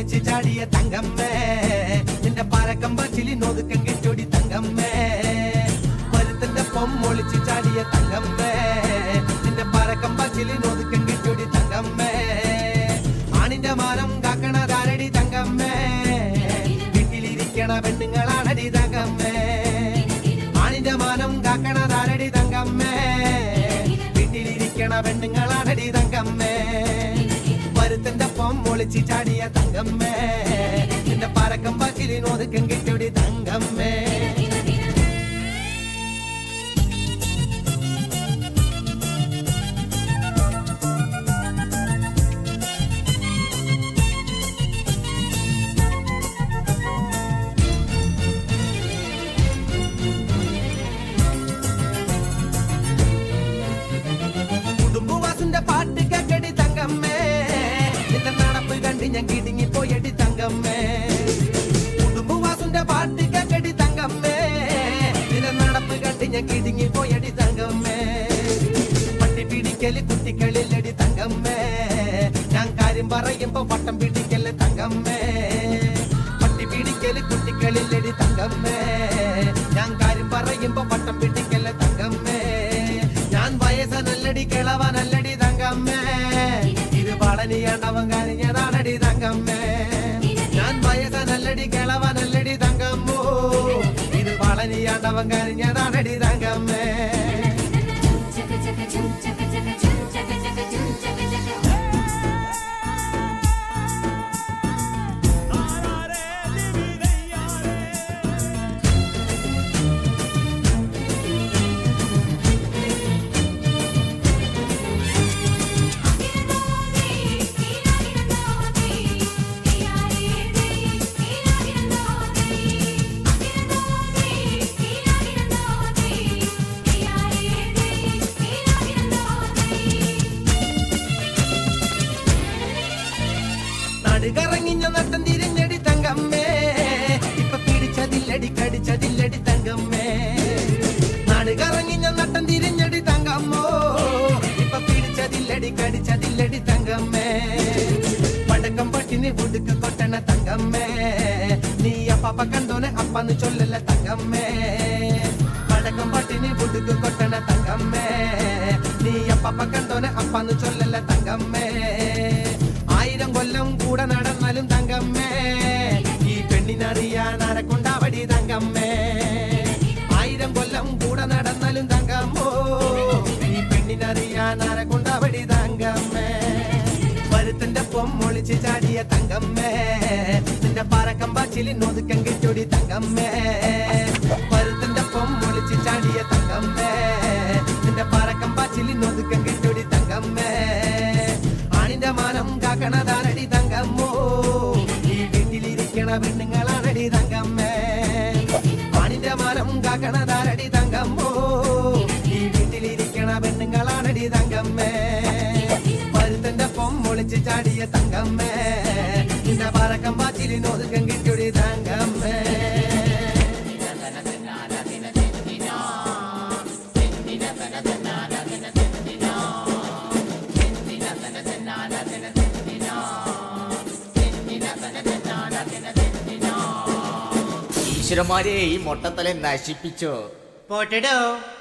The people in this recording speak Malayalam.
ഒളിച്ച് ചാടിയ തങ്കമ്മേ നിന്റെ പരക്കം പച്ചിലി നോതുക്കം കെട്ടൊടി തങ്കമ്മേ പരുത്തന്റെ പൊമ്മൊളിച്ച് ചാടിയ തങ്കമ്മേ നിന്റെ പരക്കം പച്ചിലി നോതുക്കം കെട്ടൊടി തങ്കമ്മേ ആണിന്റെ മാനം കാക്കണതാരടി തങ്കമ്മേ വീട്ടിലിരിക്കണ പെണ്ണുങ്ങളാണടി തങ്കമ്മേ ആണിന്റെ മാനം കാക്കണതാരടി തങ്കമ്മേ വീട്ടിലിരിക്കണ പെണ്ണുങ്ങളാണടി തങ്കമ്മേ പരുത്തന്റെ പൊം ഒളിച്ച് ചാടിയ തങ്കമ്മേ നിന്റെ പരക്കം പച്ചിലി നോതുക്കം കെട്ടൊടി തങ്കമ്മേ കുടുംബവാസിന്റെ പാട്ട് കേക്കടി തങ്കമ്മേ നിന്റെ നടപ്പ് കണ്ട് ഞാൻ കിടുങ്ങി പോയടി തങ്കമ്മേ കുടുംബവാസിന്റെ പാട്ട് കേക്കടി തങ്കമ്മേ നിന്റെ നടപ്പ് കണ്ട് ഞാൻ കിടുങ്ങി പോയടി തങ്കമ്മേ പട്ടി പിടിക്കല് കുട്ടികളിലടി തങ്കമ്മേ ഞാൻ കാര്യം പറയുമ്പോ വട്ടം പിടിക്കല് തങ്കമ്മേ പട്ടി പിടിക്കല് കുട്ടികളിലടി തങ്കമ്മേ ഞാൻ കാര്യം പറയുമ്പോ വട്ടം പിടിക്കല് തങ്കമ്മേ ഞാൻ വയസ്സനല്ലടി കിളവനല്ലടി തങ്കമ്മേ ഇത് പളനിയാണ്ടവൻ കരഞ്ഞതാണടി തങ്കമ്മേ ഞാൻ വയസ്സനല്ലടി കിളവനല്ലടി തങ്കമ്മോ ഇത് പളനിയാണ്ടവൻ കരഞ്ഞതാണടി തങ്കമ്മേ ചക ചക ചും ചക ചക ചും ചക ചക ചും ചക ചക നടുകറങ്ങിഞ്ഞ നട്ടം തിരിഞ്ഞടി തങ്കമ്മേ ഇപ്പൊ പിടിച്ചതില്ലടി കടിച്ചതില്ലടി തങ്കമ്മേ നടുകറങ്ങിഞ്ഞ നട്ടം തിരിഞ്ഞടി തങ്കമ്മോ ഇപ്പൊ പിടിച്ചതില്ലടി കടിച്ചതില്ലടി തങ്കമ്മേ പടക്കം പട്ടിന് ഉടുക്ക് കൊട്ടണ തങ്കമ്മേ നീ അപ്പ കണ്ടോനെ അപ്പന്ന് ചൊല്ലല്ല തങ്കമ്മേ പടക്കം പട്ടിന് ഉടുക്ക് കൊട്ടണ തങ്കമ്മേ നീ അപ്പ കണ്ടോനെ അപ്പന്ന് ചൊല്ലല്ല തങ്കമ്മേ ആയിരം കൊല്ലം കൂടെ നടന്നാലും തങ്കമ്മേ ഈ പെണ്ണിനറിയാൻ ആരക്കൊണ്ടാവടി തങ്കമ്മേ ആയിരം കൊല്ലം കൂടെ നടന്നാലും തങ്കമ്മോ ഈ പെണ്ണിനറിയാൻ ആരക്കൊണ്ടാവടി തങ്കമ്മേ പരുത്തന്റെ പൊമ്മൊളിച്ച് ചാടിയ തങ്കമ്മേ നിന്റെ പറക്കം പാച്ചിലി നൊതുക്കം കെട്ടൊടി തങ്കമ്മേ പരുത്തന്റെ പൊമ്മൊളിച്ച് ചാടിയ തങ്കമ്മേ നിന്റെ പറക്കം പാച്ചിലി നൊതുക്കം കെട്ടൊടി തങ്കമ്മേ ആണിന്റെ മാനം കാക്കണതാരടി തങ്കമ്മോ ഈ വീട്ടിലിരിക്കണ പെണ്ണുങ്ങളാണടി തങ്കമ്മേ ആണിന്റെ മാനം കാക്കണതാരടി തങ്കമ്മോ ഈ വീട്ടിലിരിക്കണ പെണ്ണുങ്ങളാണടി തങ്കമ്മേ പരുത്തന്റെ പൊമ്മൊളിച്ച് ചാടിയ തങ്കമ്മേ നിന്റെ പറക്കം പാച്ചിലി നോതുക്കം കിട്ടിയൊടി തങ്കമ്മേ ഈശ്വരന്മാരെ ഈ മൊട്ടത്തല നശിപ്പിച്ചോ പോട്ടടോ